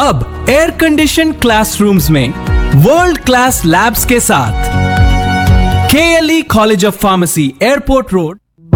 अब air condition classrooms में world class labs के साथ के college of pharmacy airport road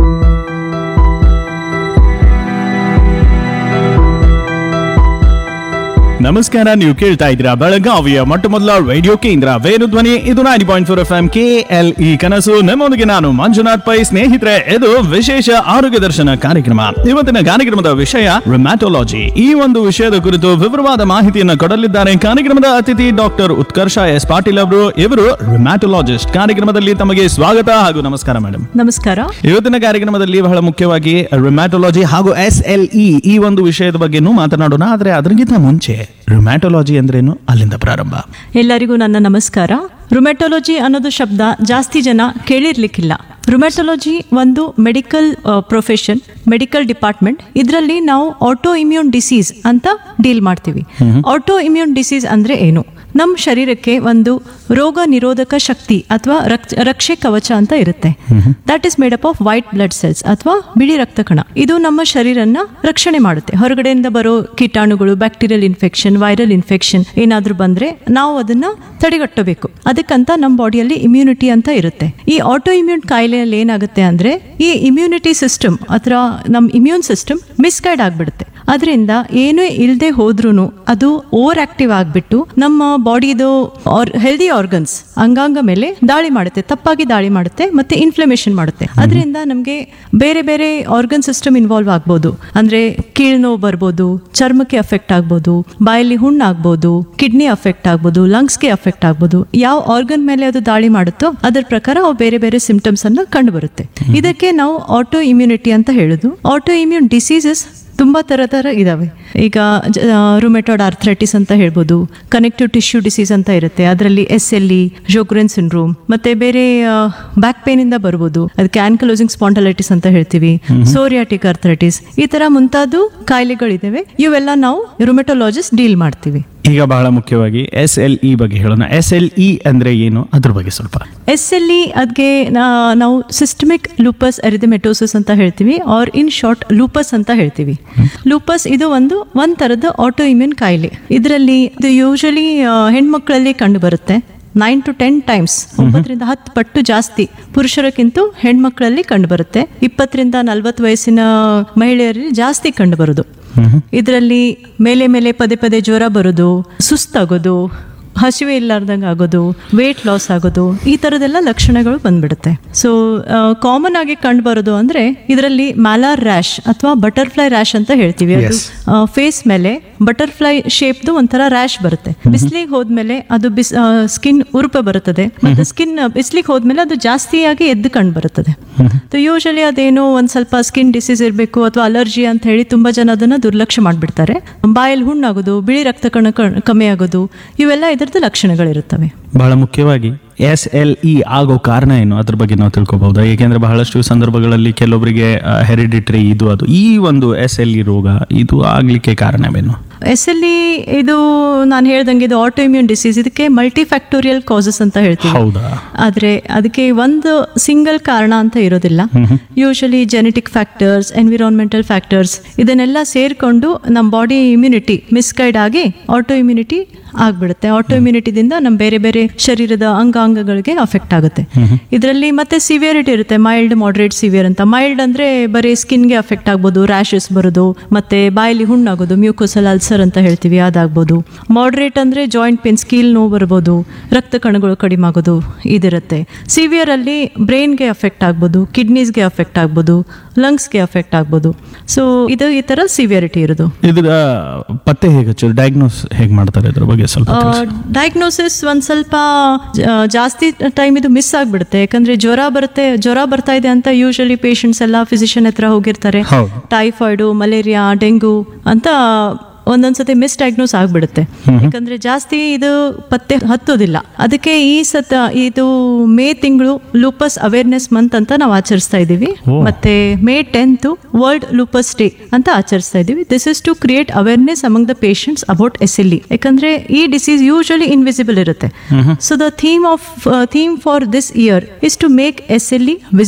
ನಮಸ್ಕಾರ ನೀವು ಕೇಳ್ತಾ ಇದ್ದೀರಾ ಬೆಳಗಾವಿಯ ಮೊಟ್ಟ ಮೊದಲ ರೇಡಿಯೋ ಕೇಂದ್ರ ವೇಣು ಧ್ವನಿ ಇದು nine point four F M K L E ಕನಸು ನಮ್ಮೊಂದಿಗೆ ನಾನು ಮಂಜುನಾಥ್ ಪೈ ಸ್ನೇಹಿತರೆ ಇದು ವಿಶೇಷ ಆರೋಗ್ಯ ದರ್ಶನ ಕಾರ್ಯಕ್ರಮ ಇವತ್ತಿನ ಕಾರ್ಯಕ್ರಮದ ವಿಷಯ ರಿಮ್ಯಾಟೊಲಾಜಿ ಈ ಒಂದು ವಿಷಯದ ಕುರಿತು ವಿವರವಾದ ಮಾಹಿತಿಯನ್ನು ಕೊಡಲಿದ್ದಾರೆ ಕಾರ್ಯಕ್ರಮದ ಅತಿಥಿ ಡಾಕ್ಟರ್ ಉತ್ಕರ್ಷ ಎಸ್ ಪಾಟೀಲ್ ಅವರು ಇವರು ರಿಮ್ಯಾಟೊಲಾಜಿಸ್ಟ್ ಕಾರ್ಯಕ್ರಮದಲ್ಲಿ ತಮಗೆ ಸ್ವಾಗತ ಹಾಗೂ ನಮಸ್ಕಾರ ಮೇಡಮ್ ನಮಸ್ಕಾರ ಇವತ್ತಿನ ಕಾರ್ಯಕ್ರಮದಲ್ಲಿ ಬಹಳ ಮುಖ್ಯವಾಗಿ ರಿಮ್ಯಾಟೊಲಾಜಿ ಹಾಗೂ ಎಸ್ ಎಲ್ ಇ ಈ ಒಂದು ವಿಷಯದ ಬಗ್ಗೆನೂ ಮಾತನಾಡೋಣ ಆದರೆ ಅದರಿಗಿಂತ ಮುಂಚೆ ರಿಮ್ಯಾಟೊಲಾಜಿ ಅಂದ್ರೇನು ಅಲ್ಲಿಂದ ಪ್ರಾರಂಭ ಎಲ್ಲರಿಗೂ ನನ್ನ ನಮಸ್ಕಾರ ರುಮೆಟೊಲಜಿ ಅನ್ನೋದು ಶಬ್ದ ಜಾಸ್ತಿ ಜನ ಕೇಳಿರ್ಲಿಕ್ಕಿಲ್ಲ ರುಮೆಟೊಲಜಿ ಒಂದು ಮೆಡಿಕಲ್ ಪ್ರೊಫೆಷನ್ ಮೆಡಿಕಲ್ ಡಿಪಾರ್ಟ್ಮೆಂಟ್ ಇದರಲ್ಲಿ ನಾವು ಆಟೋ ಇಮ್ಯೂನ್ ಡಿಸೀಸ್ ಅಂತ ಡೀಲ್ ಮಾಡ್ತೀವಿ ಆಟೋ ಇಮ್ಯೂನ್ ಡಿಸೀಸ್ ಅಂದ್ರೆ ಏನು ನಮ್ಮ ಶರೀರಕ್ಕೆ ಒಂದು ರೋಗ ನಿರೋಧಕ ಶಕ್ತಿ ಅಥವಾ ರಕ್ಷೆ ಕವಚ ಅಂತ ಇರುತ್ತೆ that is made up of white blood cells ಅಥವಾ ಬಿಳಿ ರಕ್ತ ಕಣ ಇದು ನಮ್ಮ ಶರೀರನ ರಕ್ಷಣೆ ಮಾಡುತ್ತೆ ಹೊರಗಡೆಯಿಂದ ಬರೋ ಕೀಟಾಣುಗಳು ಬ್ಯಾಕ್ಟೀರಿಯಲ್ ಇನ್ಫೆಕ್ಷನ್ ವೈರಲ್ ಇನ್ಫೆಕ್ಷನ್ ಏನಾದ್ರೂ ಬಂದ್ರೆ ನಾವು ಅದನ್ನ ತಡೆಗಟ್ಟಬೇಕು ಅದಕ್ಕಂತ ನಮ್ಮ ಬಾಡಿಯಲ್ಲಿ ಇಮ್ಯುನಿಟಿ ಅಂತ ಇರುತ್ತೆ ಈ ಆಟೋ ಇಮ್ಯೂನ್ ಕಾಯಿಲೆಯಲ್ಲಿ ಏನಾಗುತ್ತೆ ಅಂದ್ರೆ ಈ ಇಮ್ಯುನಿಟಿ ಸಿಸ್ಟಮ್ ಅಥವಾ ನಮ್ಮ ಇಮ್ಯೂನ್ ಸಿಸ್ಟಮ್ ಮಿಸ್ಗೈಡ್ ಆಗ್ಬಿಡುತ್ತೆ ಅದರಿಂದ ಏನೇ ಇಲ್ಲದೆ ಹೋದ್ರೂ ಅದು ಓವರ್ ಆಕ್ಟಿವ್ ಆಗಿಬಿಟ್ಟು ನಮ್ಮ ಬಾಡಿದು ಹೆಲ್ದಿ ಆರ್ಗನ್ಸ್ ಅಂಗಾಂಗ ಮೇಲೆ ದಾಳಿ ಮಾಡುತ್ತೆ ತಪ್ಪಾಗಿ ದಾಳಿ ಮಾಡುತ್ತೆ ಮತ್ತೆ ಇನ್ಫ್ಲಮೇಷನ್ ಮಾಡುತ್ತೆ ಅದರಿಂದ ನಮಗೆ ಬೇರೆ ಬೇರೆ ಆರ್ಗನ್ ಸಿಸ್ಟಮ್ ಇನ್ವಾಲ್ವ್ ಆಗ್ಬೋದು ಅಂದ್ರೆ ಕೀಳ್ನೋವು ಬರ್ಬೋದು ಚರ್ಮಕ್ಕೆ ಅಫೆಕ್ಟ್ ಆಗ್ಬೋದು ಬಾಯಲ್ಲಿ ಹುಣ್ಣು ಆಗ್ಬೋದು ಕಿಡ್ನಿ ಅಫೆಕ್ಟ್ ಆಗ್ಬೋದು ಲಂಗ್ಸ್ಗೆ ಅಫೆಕ್ಟ್ ಆಗ್ಬೋದು ಯಾವ ಆರ್ಗನ್ ಮೇಲೆ ಅದು ದಾಳಿ ಮಾಡುತ್ತೋ ಅದರ ಪ್ರಕಾರ ಅವು ಬೇರೆ ಬೇರೆ ಸಿಂಪ್ಟಮ್ಸ್ ಅನ್ನ ಕಂಡು ಬರುತ್ತೆ ಇದಕ್ಕೆ ನಾವು ಆಟೋ ಇಮ್ಯುನಿಟಿ ಅಂತ ಹೇಳುದು ಆಟೋ ಇಮ್ಯೂನ್ ಡಿಸೀಸಸ್ ತುಂಬಾ ತರ ತರ ಇದಾವೆ ಈಗ ರುಮೆಟಾಯ್ಡ್ ಆರ್ಥ್ರೈಟಿಸ್ ಅಂತ ಹೇಳ್ಬೋದು ಕನೆಕ್ಟಿವ್ ಟಿಶ್ಯೂ ಡಿಸೀಸ್ ಅಂತ ಇರುತ್ತೆ ಅದರಲ್ಲಿ S L E Sjogren syndrome ಮತ್ತೆ ಬೇರೆ ಬ್ಯಾಕ್ ಪೇನ್ ಇಂದ ಬರ್ಬೋದು ಅದಕ್ಕೆ ಆನ್ಕಲೋಸಿಂಗ್ ಸ್ಪಾಂಡಲೈಟಿಸ್ ಅಂತ ಹೇಳ್ತೀವಿ ಸೋರಿಯಾಟಿಕ್ ಆರ್ಥ್ರೈಟಿಸ್ ಈ ತರ ಮುಂತಾದ ಕಾಯಿಲೆಗಳಿದಾವೆ ಇವೆಲ್ಲ ನಾವು ರುಮೆಟೊಲಾಜಿಸ್ಟ್ ಡೀಲ್ ಮಾಡ್ತೀವಿ ಈಗ ಬಹಳ ಮುಖ್ಯವಾಗಿ ಎಸ್ ಎಲ್ ಇ ಬಗ್ಗೆ ಹೇಳೋಣ ಎಸ್ ಎಲ್ ಇ ಅಂದ್ರೆ ಏನು ಅದ್ರ ಬಗ್ಗೆ ಸ್ವಲ್ಪ ಎಸ್ ಎಲ್ ಇ ಅದಕ್ಕೆ ನಾವು ಸಿಸ್ಟಮಿಕ್ ಲೂಪಸ್ ಎರಿಥಮೆಟೋಸಿಸ್ ಅಂತ ಹೇಳ್ತೀವಿ ಆರ್ ಇನ್ ಶಾರ್ಟ್ ಲೂಪಸ್ ಅಂತ ಹೇಳ್ತೀವಿ ಲೂಪಸ್ ಇದು ಒಂದು ಒಂದ್ ತರದ ಆಟೋ ಇಮ್ಯೂನ್ ಕಾಯಿಲೆ ಇದರಲ್ಲಿ ಇದು ಯೂಶಲಿ ಹೆಣ್ಮಕ್ಳಲ್ಲಿ ಕಂಡು ಬರುತ್ತೆ ನೈನ್ ಟು ಟೆನ್ ಟೈಮ್ಸ್ ಒಂಬತ್ತರಿಂದ ಹತ್ತು ಪಟ್ಟು ಜಾಸ್ತಿ ಪುರುಷರಕ್ಕಿಂತ ಹೆಣ್ಮಕ್ಳಲ್ಲಿ ಕಂಡು ಬರುತ್ತೆ ಇಪ್ಪತ್ತರಿಂದ ನಲ್ವತ್ತು ವಯಸ್ಸಿನ ಮಹಿಳೆಯರಲ್ಲಿ ಜಾಸ್ತಿ ಕಂಡು ಬರೋದು ಇದರಲ್ಲಿ ಮೇಲೆ ಮೇಲೆ ಪದೇ ಪದೇ ಜ್ವರ ಬರೋದು ಸುಸ್ತಾಗೋದು ಹಸಿವೆ ಇಲ್ಲಾರ್ದಂಗೆ ಆಗೋದು ವೇಟ್ ಲಾಸ್ ಆಗೋದು ಈ ಥರದೆಲ್ಲ ಲಕ್ಷಣಗಳು ಬಂದ್ಬಿಡುತ್ತೆ ಸೊ ಕಾಮನ್ ಆಗಿ ಕಂಡು ಬರೋದು ಅಂದ್ರೆ ಇದರಲ್ಲಿ ಮ್ಯಾಲಾರ್ ರ್ಯಾಶ್ ಅಥವಾ ಬಟರ್ಫ್ಲೈ ರ್ಯಾಶ್ ಅಂತ ಹೇಳ್ತೀವಿ ಅದು ಫೇಸ್ ಮೇಲೆ ಬಟರ್ಫ್ಲೈ ಶೇಪ್ದು ಒಂಥರ ರ್ಯಾಶ್ ಬರುತ್ತೆ ಬಿಸಿಲಿಗೆ ಹೋದ್ಮೇಲೆ ಅದು ಬಿಸ್ ಸ್ಕಿನ್ ಉರುಪ ಬರುತ್ತದೆ ಮತ್ತೆ ಸ್ಕಿನ್ ಬಿಸಿಲಿಗೆ ಹೋದ್ಮೇಲೆ ಅದು ಜಾಸ್ತಿಯಾಗಿ ಎದ್ದು ಕಂಡು ಬರುತ್ತದೆ ಯೂಶಲಿ ಅದೇನೋ ಒಂದ್ ಸ್ವಲ್ಪ ಸ್ಕಿನ್ ಡಿಸೀಸ್ ಇರಬೇಕು ಅಥವಾ ಅಲರ್ಜಿ ಅಂತ ಹೇಳಿ ತುಂಬಾ ಜನ ಅದನ್ನ ದುರ್ಲಕ್ಷ್ಯ ಮಾಡ್ಬಿಡ್ತಾರೆ ಬಾಯಲ್ಲಿ ಹುಣ್ಣಾಗೋದು ಬಿಳಿ ರಕ್ತ ಕಣ ಕಮ್ಮಿ ಆಗೋದು ಇವೆಲ್ಲ ಇದರದ್ದು ಲಕ್ಷಣಗಳಿರುತ್ತವೆ ಬಹಳ ಮುಖ್ಯವಾಗಿ ಎಸ್ ಎಲ್ ಇ ಆಗೋ ಕಾರಣ ಏನು ಅದ್ರ ಬಗ್ಗೆ ನಾವು ತಿಳ್ಕೊಬಹುದಾ ಏಕೆಂದ್ರೆ ಬಹಳಷ್ಟು ಸಂದರ್ಭಗಳಲ್ಲಿ ಕೆಲವೊಬ್ಬರಿಗೆ ಹೆರಿಡಿಟ್ರಿ ಇದು ಅದು ಈ ಒಂದು ಎಸ್ ಎಲ್ ಇ ರೋಗ ಇದು ಆಗ್ಲಿಕ್ಕೆ ಕಾರಣವೇನು ಎಸ್ ಎಲ್ ಇ ಇದು ನಾನು ಹೇಳ್ದಂಗೆ ಇದು ಆಟೋ ಇಮ್ಯೂನ್ ಡಿಸೀಸ್ ಇದಕ್ಕೆ ಮಲ್ಟಿ ಫ್ಯಾಕ್ಟೋರಿಯಲ್ ಕಾಸಸ್ ಅಂತ ಹೇಳ್ತೀವಿ ಹೌದಾ ಆದ್ರೆ ಅದಕ್ಕೆ ಒಂದು ಸಿಂಗಲ್ ಕಾರಣ ಅಂತ ಇರೋದಿಲ್ಲ usually genetic factors environmental factors ಇದನ್ನೆಲ್ಲ ಸೇರ್ಕೊಂಡು ನಮ್ಮ ಬಾಡಿ ಇಮ್ಯುನಿಟಿ ಮಿಸ್ಗೈಡ್ ಆಗಿ ಆಟೋ ಇಮ್ಯುನಿಟಿ ಆಗ್ಬಿಡುತ್ತೆ ಆಟೋ ಇಮ್ಯುನಿಟಿದಿಂದ ನಮ್ಮ ಬೇರೆ ಬೇರೆ ಶರೀರದ ಅಂಗಾಂಗಗಳಿಗೆ ಅಫೆಕ್ಟ್ ಆಗುತ್ತೆ ಇದರಲ್ಲಿ ಮತ್ತೆ ಸಿವಿಯರಿಟಿ ಇರುತ್ತೆ ಮೈಲ್ಡ್ ಮಾಡ್ರೇಟ್ ಸಿವಿಯರ್ ಅಂತ ಮೈಲ್ಡ್ ಅಂದ್ರೆ ಬರೀ ಸ್ಕಿನ್ಗೆ ಅಫೆಕ್ಟ್ ಆಗ್ಬೋದು ರ್ಯಾಶಸ್ ಬರೋದು ಮತ್ತೆ ಬಾಯಲ್ಲಿ ಹುಣ್ಣಾಗೋದು ಮ್ಯೂಕೋಸಲ್ ಅಲ್ಸರ್ ಅಂತ ಹೇಳ್ತೀವಿ ಅದಾಗ್ಬೋದು ಮಾಡ್ರೇಟ್ ಅಂದ್ರೆ ಜಾಯಿಂಟ್ ಪೇನ್ ಸ್ಕೀಲ್ ನೋವು ಬರ್ಬೋದು ರಕ್ತ ಕಣಗಳು ಕಡಿಮೆ ಆಗೋದು ಇದಿರುತ್ತೆ ಸಿವಿಯರ್ ಅಲ್ಲಿ ಬ್ರೈನ್ಗೆ ಅಫೆಕ್ಟ್ ಆಗ್ಬೋದು ಕಿಡ್ನೀಸ್ಗೆ ಅಫೆಕ್ಟ್ ಆಗ್ಬೋದು ಲಂಗ್ಸ್ಗೆ ಅಫೆಕ್ಟ್ ಆಗ್ಬೋದು ಸೊ ಇದು ಈ ತರ ಸಿವಿಯರಿಟಿ ಇರೋದು ಇದರ ಪತ್ತೆ ಹೇಗೆ ಹಚ್ಚೋದು ಡಯಾಗ್ನೋಸ್ ಹೇಗೆ ಮಾಡ್ತಾರೆ ಇದ್ರ ಬಗ್ಗೆ ಸ್ವಲ್ಪ ತಿಳಿಸಿ. ಡಯಾಗ್ನೋಸಿಸ್ ಒಂದ್ ಸ್ವಲ್ಪ ಜ- ಜಾಸ್ತಿ ಟೈಮ್ ಇದು ಮಿಸ್ ಆಗ್ಬಿಡುತ್ತೆ ಯಾಕಂದ್ರೆ ಜ್ವರ ಬರುತ್ತೆ ಜ್ವರ ಬರ್ತಾ ಇದೆ ಅಂತ ಯೂಶಲಿ ಪೇಷಂಟ್ಸ್ ಎಲ್ಲ ಫಿಸಿಷಿಯನ್ ಹತ್ರ ಹೋಗಿರ್ತಾರೆ ಹೌದು ಟೈಫಾಯ್ಡು ಮಲೇರಿಯಾ ಡೆಂಗು ಅಂತ ಒಂದೊಂದ್ಸತಿ ಮಿಸ್ ಡಯಾಗ್ನೋಸ್ ಆಗ್ಬಿಡುತ್ತೆ ಯಾಕಂದ್ರೆ ಜಾಸ್ತಿ ಇದು ಪತ್ತೆ ಹತ್ತೋದಿಲ್ಲ ಅದಕ್ಕೆ ಈ ಸತ ಇದು ಮೇ ತಿಂಗಳು ಲೂಪಸ್ ಅವೇರ್ನೆಸ್ ಮಂತ್ ಅಂತ ನಾವು ಆಚರಿಸ್ತಾ ಇದ್ದೀವಿ ಓ. ಮತ್ತೆ May tenth world lupus day ಅಂತ ಆಚರಿಸ್ತಾ ಇದ್ದೀವಿ this is to create awareness among the patients about S L E ಯಾಕಂದ್ರೆ ಈ ಡಿಸೀಸ್ ಯೂಶಲಿ ಇನ್ವಿಸಿಬಲ್ ಇರುತ್ತೆ so the theme of theme for this year is to make S L E visible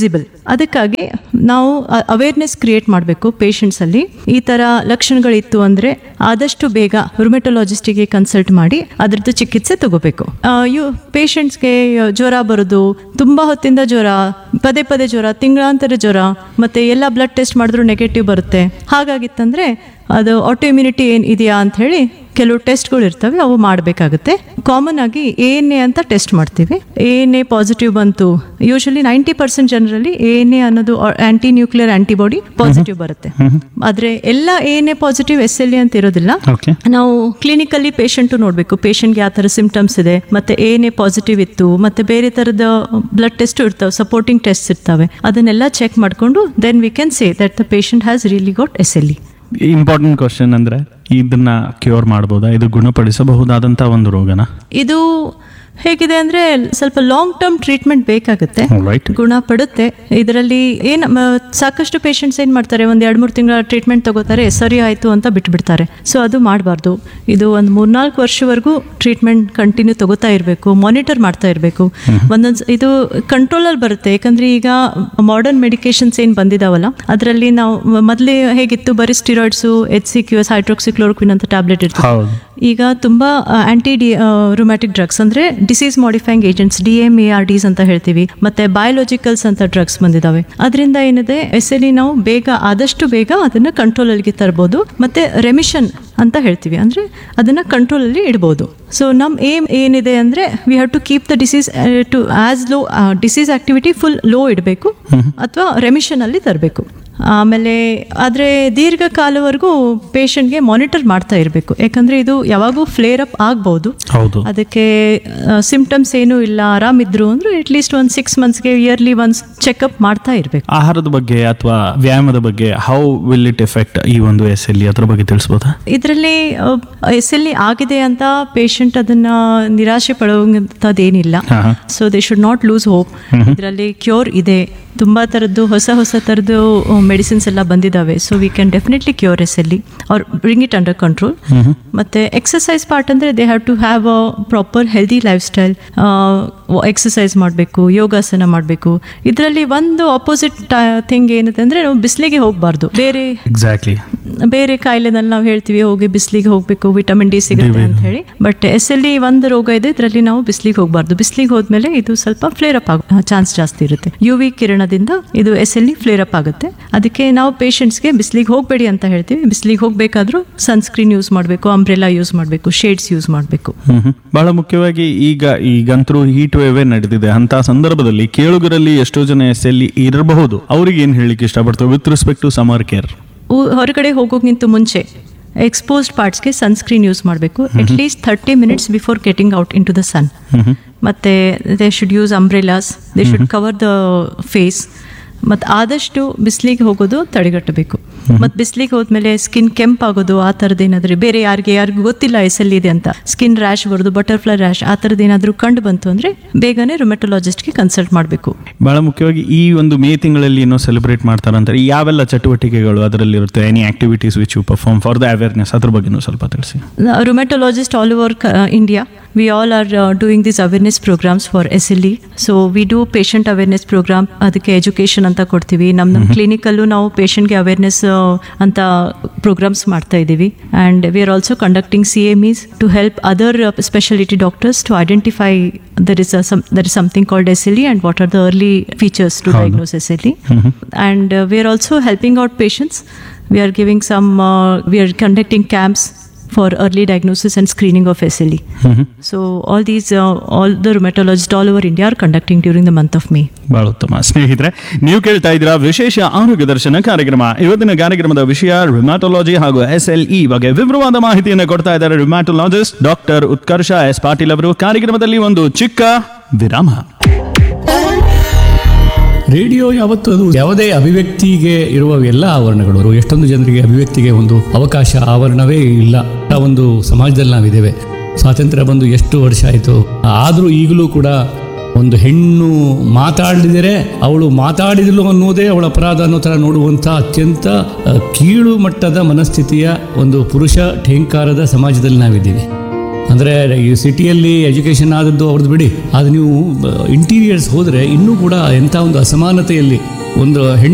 ಅದಕ್ಕಾಗಿ ನಾವು awareness create ಮಾಡಬೇಕು ಪೇಷಂಟ್ಸಲ್ಲಿ ಈ ಥರ ಲಕ್ಷಣಗಳಿತ್ತು ಅಂದರೆ ಆದಷ್ಟು ಬೇಗ ರುಮೆಟೊಲಾಜಿಸ್ಟಿಗೆ ಕನ್ಸಲ್ಟ್ ಮಾಡಿ ಅದರದ್ದು ಚಿಕಿತ್ಸೆ ತಗೋಬೇಕು ಆ, ಇವು ಪೇಷಂಟ್ಸ್ಗೆ ಜ್ವರ ಬರೋದು ತುಂಬ ಹೊತ್ತಿಂದ ಜ್ವರ ಪದೇ ಪದೇ ಜ್ವರ ತಿಂಗಳಾಂತರ ಜ್ವರ ಮತ್ತು ಎಲ್ಲ ಬ್ಲಡ್ ಟೆಸ್ಟ್ ಮಾಡಿದ್ರು ನೆಗೆಟಿವ್ ಬರುತ್ತೆ ಹಾಗಾಗಿತ್ತಂದರೆ ಅದು ಆಟೋ ಇಮ್ಯುನಿಟಿ ಏನು ಇದೆಯಾ ಅಂತ ಹೇಳಿ ಕೆಲವು ಟೆಸ್ಟ್ಗಳು ಇರ್ತವೆ ಅವು ಮಾಡಬೇಕಾಗುತ್ತೆ ಕಾಮನ್ ಆಗಿ ಎ ಎನ್ ಎ ಅಂತ ಟೆಸ್ಟ್ ಮಾಡ್ತೀವಿ ಎ ಎನ್ ಎ ಪಾಸಿಟಿವ್ ಬಂತು ಯೂಶಲಿ ನೈಂಟಿ ಪರ್ಸೆಂಟ್ ಜನರಲ್ಲಿ ಎ ಎನ್ ಎ ಅನ್ನೋದು ಆಂಟಿ ನ್ಯೂಕ್ಲಿಯರ್ ಆಂಟಿಬಾಡಿ ಪಾಸಿಟಿವ್ ಬರುತ್ತೆ ಆದರೆ ಎಲ್ಲ A N A positive S L E ಅಂತ ಇರೋದಿಲ್ಲ ಓಕೆ ನಾವು ಕ್ಲಿನಿಕಲ್ಲಿ ಪೇಷಂಟು ನೋಡಬೇಕು ಪೇಷಂಟ್ಗೆ ಯಾವ ಥರ ಸಿಂಪ್ಟಮ್ಸ್ ಇದೆ ಮತ್ತೆ ಏನೇ ಪಾಸಿಟಿವ್ ಇತ್ತು ಮತ್ತೆ ಬೇರೆ ಥರದ ಬ್ಲಡ್ ಟೆಸ್ಟ್ ಇರ್ತವೆ ಸಪೋರ್ಟಿಂಗ್ ಟೆಸ್ಟ್ ಇರ್ತವೆ ಅದನ್ನೆಲ್ಲ ಚೆಕ್ ಮಾಡಿಕೊಂಡು then we can say that the patient has really got S L E important question ಅಂದ್ರೆ ಇದನ್ನ ಕ್ಯೂರ್ ಮಾಡ್ಬೋದಾ ಇದು ಗುಣಪಡಿಸಬಹುದಾದಂತ ಒಂದು ರೋಗನ ಇದು ಹೇಗಿದೆ ಅಂದರೆ ಸ್ವಲ್ಪ ಲಾಂಗ್ ಟರ್ಮ್ ಟ್ರೀಟ್ಮೆಂಟ್ ಬೇಕಾಗುತ್ತೆ ರೈಟ್ ಗುಣ ಪಡುತ್ತೆ ಇದರಲ್ಲಿ ಏನು ಸಾಕಷ್ಟು ಪೇಷಂಟ್ಸ್ ಏನು ಮಾಡ್ತಾರೆ ಒಂದು ಎರಡು ಮೂರು ತಿಂಗಳ ಟ್ರೀಟ್ಮೆಂಟ್ ತಗೋತಾರೆ ಸರಿ ಆಯಿತು ಅಂತ ಬಿಟ್ಬಿಡ್ತಾರೆ ಸೊ ಅದು ಮಾಡಬಾರ್ದು ಇದು ಒಂದು ಮೂರ್ನಾಲ್ಕು ವರ್ಷವರೆಗೂ ಟ್ರೀಟ್ಮೆಂಟ್ ಕಂಟಿನ್ಯೂ ತಗೋತಾ ಇರಬೇಕು ಮಾನಿಟರ್ ಮಾಡ್ತಾ ಇರಬೇಕು ಒಂದೊಂದು ಇದು ಕಂಟ್ರೋಲಲ್ಲಿ ಬರುತ್ತೆ ಯಾಕಂದರೆ ಈಗ ಮಾಡರ್ನ್ ಮೆಡಿಕೇಶನ್ಸ್ ಏನು ಬಂದಿದಾವಲ್ಲ ಅದರಲ್ಲಿ ನಾವು ಮೊದಲೇ ಹೇಗಿತ್ತು ಬರೀ steroids H C Q S hydroxychloroquine ಅಂತ ಟ್ಯಾಬ್ಲೆಟ್ ಇರ್ತದೆ ಹೌದು ಈಗ ತುಂಬ ಆಂಟಿ ಡಿ ರುಮ್ಯಾಟಿಕ್ ಡ್ರಗ್ಸ್ ಅಂದರೆ disease modifying agents D M A R Ds ಅಂತ ಹೇಳ್ತೀವಿ ಮತ್ತೆ ಬಯೋಲಾಜಿಕಲ್ಸ್ ಅಂತ ಡ್ರಗ್ಸ್ ಬಂದಿದ್ದಾವೆ ಅದರಿಂದ ಏನಿದೆ ಎಸ್ ಎಲ್ ನಾವು ಬೇಗ ಆದಷ್ಟು ಬೇಗ ಅದನ್ನು ಕಂಟ್ರೋಲಲ್ಲಿಗೆ ತರ್ಬೋದು ಮತ್ತೆ ರೆಮಿಷನ್ ಅಂತ ಹೇಳ್ತೀವಿ ಅಂದರೆ ಅದನ್ನು ಕಂಟ್ರೋಲಲ್ಲಿ ಇಡ್ಬೋದು ಸೊ ನಮ್ಮ ಏಮ್ ಏನಿದೆ ಅಂದರೆ we have to keep the disease to as low disease activity full low ಇಡಬೇಕು ಅಥವಾ ರೆಮಿಷನಲ್ಲಿ ತರಬೇಕು ಆಮೇಲೆ ಆದರೆ ದೀರ್ಘಕಾಲವರೆಗೂ ಪೇಷಂಟ್ಗೆ ಮಾನಿಟರ್ ಮಾಡ್ತಾ ಇರಬೇಕು ಯಾಕಂದರೆ ಇದು ಯಾವಾಗೂ ಫ್ಲೇರ್ ಅಪ್ ಆಗ್ಬೋದು ಹೌದು ಅದಕ್ಕೆ ಸಿಂಪ್ಟಮ್ಸ್ ಏನೂ ಇಲ್ಲ ಆರಾಮಿದ್ರು ಅಂದರೆ ಅಟ್ಲೀಸ್ಟ್ ಒಂದು ಸಿಕ್ಸ್ ಮಂತ್ಸ್ಗೆ ಇಯರ್ಲಿ ಒನ್ಸ್ ಚೆಕಪ್ ಮಾಡ್ತಾ ಇರಬೇಕು ಆಹಾರದ ಬಗ್ಗೆ ಅಥವಾ ವ್ಯಾಯಾಮದ ಬಗ್ಗೆ ಹೌ ವಿಲ್ ಇಟ್ ಎಫೆಕ್ಟ್ ಈ ಒಂದು ಎಸ್ ಎಲ್ ಅದ್ರ ಬಗ್ಗೆ ತಿಳಿಸ್ಬೋದಾ ಇದರಲ್ಲಿ ಎಸ್ ಎಲ್ ಆಗಿದೆ ಅಂತ ಪೇಷಂಟ್ ಅದನ್ನ ನಿರಾಶೆ ಪಡುವಂಥದ್ದೇನಿಲ್ಲ ಹಾ, ಹಾ. So they should not lose hope ಇದರಲ್ಲಿ ಕ್ಯೂರ್ ಇದೆ ತುಂಬ ಥರದ್ದು ಹೊಸ ಹೊಸ ಥರದ್ದು ಮೆಡಿಸಿನ್ಸ್ ಎಲ್ಲ ಬಂದಿದ್ದಾವೆ so we can definitely cure S L E or bring it under control ಮತ್ತು ಎಕ್ಸಸೈಸ್ ಪಾರ್ಟ್ ಅಂದರೆ they have to have a proper healthy life style exercise ಮಾಡಬೇಕು ಯೋಗಾಸನ ಮಾಡಬೇಕು ಇದರಲ್ಲಿ ಒಂದು ಅಪೋಸಿಟ್ ಥಿಂಗ್ ಏನಿದೆ ಅಂದರೆ ನಾವು ಬಿಸಿಲಿಗೆ ಹೋಗಬಾರ್ದು ಬೇರೆ ಎಕ್ಸಾಕ್ಟ್ಲಿ ಬೇರೆ ಕಾಯಿಲೆನಲ್ಲಿ ನಾವು ಹೇಳ್ತೀವಿ ಹೋಗಿ ಬಿಸಿಲಿಗೆ ಹೋಗಬೇಕು ವಿಟಮಿನ್ ಡಿ ಸಿಗುತ್ತೆ ಅಂತ ಹೇಳಿ ಬಟ್ ಎಸ್ ಎಲ್ ಒಂದು ರೋಗ ಇದೆ ಇದರಲ್ಲಿ ನಾವು ಬಿಸಿಲಿಗೆ ಹೋಗಬಾರ್ದು ಬಿಸಿಲಿಗೆ ಹೋದ್ಮೇಲೆ ಇದು ಸ್ವಲ್ಪ ಫ್ಲೇರ್ ಅಪ್ ಆಗೋ ಚಾನ್ಸ್ ಜಾಸ್ತಿ ಇರುತ್ತೆ ಯು ವಿ ಕಿರಣದಿಂದ ಇದು ಎಸ್ ಎಲ್ ಫ್ಲೇರ್ ಅಪ್ ಆಗುತ್ತೆ ಅದಕ್ಕೆ ನಾವು ಪೇಷಂಟ್ಸ್ಗೆ ಬಿಸಿಲಿಗೆ ಹೋಗಬೇಡಿ ಅಂತ ಹೇಳ್ತೀವಿ ಬಿಸಿಲಿಗೆ ಹೋಗಬೇಕಾದ್ರೂ ಸನ್ಸ್ಕ್ರೀನ್ ಯೂಸ್ ಮಾಡಬೇಕು ಅಂಬ್ರೆಲಾ ಯೂಸ್ ಮಾಡಬೇಕು ಶೇಡ್ಸ್ ಯೂಸ್ ಮಾಡಬೇಕು ಹ್ಮ್ ಹ್ಮ್. ಬಹಳ ಮುಖ್ಯವಾಗಿ ಈಗ ಈಗಂತರೂ ಹೀಟ್ ವೇವೇ ನಡೆದಿದೆ ಅಂತ ಸಂದರ್ಭದಲ್ಲಿ ಕೇಳುಗರಲ್ಲಿ ಎಷ್ಟೋ ಜನ ಎಸ್ ಎಲ್ ಇರಬಹುದು ಅವ್ರಿಗೆ ಏನ್ ಹೇಳಿಕ್ಕೆ ಇಷ್ಟಪಡ್ತೇವೆ with respect to summer care ಹೊರಗಡೆ ಹೋಗೋಕ್ಕಿಂತ ಮುಂಚೆ ಎಕ್ಸ್ಪೋಸ್ಡ್ ಪಾರ್ಟ್ಸ್ಗೆ ಸನ್ಸ್ಕ್ರೀನ್ ಯೂಸ್ ಮಾಡಬೇಕು at least thirty minutes before getting out into the sun ಮತ್ತು they should use umbrellas they should cover the face ಮತ್ತು ಆದಷ್ಟು ಬಿಸಿಲಿಗೆ ಹೋಗೋದು ತಡೆಗಟ್ಟಬೇಕು ಮತ್ತು ಬಿಸಿಲಿಗೆ ಹೋದ್ಮೇಲೆ ಸ್ಕಿನ್ ಕೆಂಪಾಗೋದು ಆ ಥರದ್ದು ಏನಾದರೂ ಬೇರೆ ಯಾರಿಗೆ ಯಾರಿಗೂ ಗೊತ್ತಿಲ್ಲ ಎಸ್ ಎಲ್ ಇದೆ ಅಂತ ಸ್ಕಿನ್ ರ್ಯಾಶ್ ಬರೋದು ಬಟರ್ಫ್ಲೈ ರ್ಯಾಶ್ ಆ ಥರದ್ದು ಏನಾದರೂ ಕಂಡು ಬಂತು ಅಂದರೆ ಬೇಗನೆ ರುಮೆಟೊಲಾಜಿಸ್ಟ್ಗೆ ಕನ್ಸಲ್ಟ್ ಮಾಡಬೇಕು ಬಹಳ ಮುಖ್ಯವಾಗಿ ಈ ಒಂದು ಮೇ ತಿಂಗಳಲ್ಲಿ ಏನೋ ಸೆಲೆಬ್ರೇಟ್ ಮಾಡ್ತಾರಂತಾರೆ ಯಾವೆಲ್ಲ ಚಟುವಟಿಕೆಗಳು ಅದರಲ್ಲಿ ಇರುತ್ತೆ any activities which you perform for the awareness ಅದ್ರ ಬಗ್ಗೆನೂ ಸ್ವಲ್ಪ ತಿಳಿಸಿ rheumatologist all over uh, India. We all are uh, doing these awareness programs for SLE. So we do patient awareness program. ಅದಕ್ಕೆ ಎಜುಕೇಶನ್ ಅಂತ ಕೊಡ್ತೀವಿ ನಮ್ಮ ನಮ್ಮ ಕ್ಲಿನಿಕಲ್ಲೂ ನಾವು ಪೇಷಂಟ್ಗೆ ಅವೇರ್ನೆಸ್ ಅಂತ ಪ್ರೋಗ್ರಾಮ್ಸ್ ಮಾಡ್ತಾ ಇದ್ದೀವಿ and we are also conducting C M Es to help other speciality doctors to identify there is there is something called S L E and what are the early features to diagnose S L E and we are also helping out patients we are giving some uh, we are conducting camps for early diagnosis and screening of SLE. So all these uh, all the rheumatologists all over India are conducting during the month of May. ಬಹಳ ಉತ್ತಮ ಸ್ನೇಹಿತರೆ ನೀವು ಕೇಳ್ತಾ ಇದ್ದೀರಾ ವಿಶೇಷ ಆರೋಗ್ಯ ದರ್ಶನ ಕಾರ್ಯಕ್ರಮ ಇವತ್ತಿನ ಕಾರ್ಯಕ್ರಮದ ವಿಷಯ ರಿಮ್ಯಾಟೊಲಾಜಿ ಹಾಗೂ ಎಸ್ ಎಲ್ ಇ ಬಗ್ಗೆ ವಿವರವಾದ ಮಾಹಿತಿಯನ್ನು ಕೊಡ್ತಾ ಇದ್ದಾರೆ rheumatologist doctor Utkarsha S Patil ಅವರು ಕಾರ್ಯಕ್ರಮದಲ್ಲಿ ಒಂದು ಚಿಕ್ಕ ವಿರಾಮ ರೇಡಿಯೋ ಯಾವತ್ತು ಅದು ಯಾವುದೇ ಅಭಿವ್ಯಕ್ತಿಗೆ ಇರುವ ಎಲ್ಲ ಆವರಣಗಳು ಎಷ್ಟೊಂದು ಜನರಿಗೆ ಅಭಿವ್ಯಕ್ತಿಗೆ ಒಂದು ಅವಕಾಶ ಆವರಣವೇ ಇಲ್ಲ ಆ ಒಂದು ಸಮಾಜದಲ್ಲಿ ನಾವಿದ್ದೇವೆ ಸ್ವಾತಂತ್ರ್ಯ ಬಂದು ಎಷ್ಟು ವರ್ಷ ಆಯಿತು ಆದರೂ ಈಗಲೂ ಕೂಡ ಒಂದು ಹೆಣ್ಣು ಮಾತಾಡಿದರೆ ಅವಳು ಮಾತಾಡಿದಳು ಅನ್ನೋದೇ ಅವಳ ಅಪರಾಧ ಅನ್ನೋ ಥರ ನೋಡುವಂಥ ಅತ್ಯಂತ ಅ, ಕೀಳು ಮಟ್ಟದ ಮನಸ್ಥಿತಿಯ ಒಂದು ಪುರುಷ ಠೇಂಕಾರದ ಸಮಾಜದಲ್ಲಿ ನಾವಿದ್ದೀವಿ ಅಂದರೆ ಈ ಸಿಟಿಯಲ್ಲಿ ಎಜುಕೇಷನ್ ಆದದ್ದು ಅವ್ರದ್ದು ಬಿಡಿ ಅದು ನೀವು ಇಂಟೀರಿಯರ್ಸ್ ಹೋದರೆ ಇನ್ನೂ ಕೂಡ ಎಂಥ ಒಂದು ಅಸಮಾನತೆಯಲ್ಲಿ ಒಂದು ಹೆಣ್ಣು